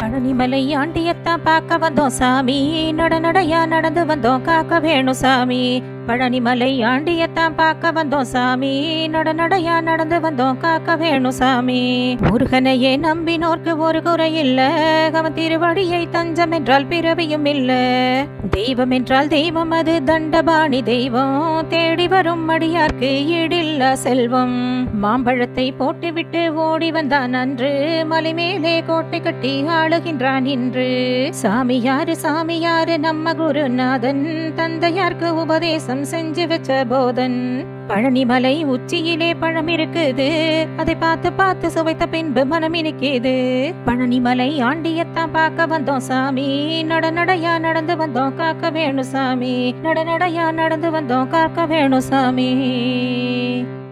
பழனிமலை ஆண்டியத்தான் பார்க்க வந்தோம் சாமி நட நடையா நடந்து வந்தோம் காக்க வேணும் சாமி பழனிமலை ஆண்டியத்தான் பார்க்க வந்தோம் சாமி நட நடையா நடந்து வந்தோம் காக்க வேணும் சாமி முருகனையே நம்பினோர்க்கு ஒரு குறை இல்ல அவன் திருவடியை தஞ்சம் என்றால் பிறவியும் இல்ல தெய்வம் என்றால் தெய்வம் அது தண்டபாணி தெய்வம் தேடி வரும் அடியார்க்கு ஈடில்லா செல்வம் மாம்பழத்தை போட்டுவிட்டு ஓடி வந்தான் அன்று மலை மேலே கோட்டை கட்டி ஆளுகின்றான் இன்று சாமியாரு சாமியாரு நம்ம குருநாதன் தந்தையார்க்கு உபதேசம் செஞ்சு வச்ச போதன் பழனிமலை உச்சியிலே பழம் இருக்குது அதை பார்த்து பார்த்து சுவைத்த பின்பு மனம் இனிக்குது பழனிமலை ஆண்டியத்தான் பார்க்க வந்தோம் சாமி நட நடையா நடந்து வந்தோம் காக்க வேணும் சாமி நட நடையா நடந்து வந்தோம் காக்க வேணும் சாமி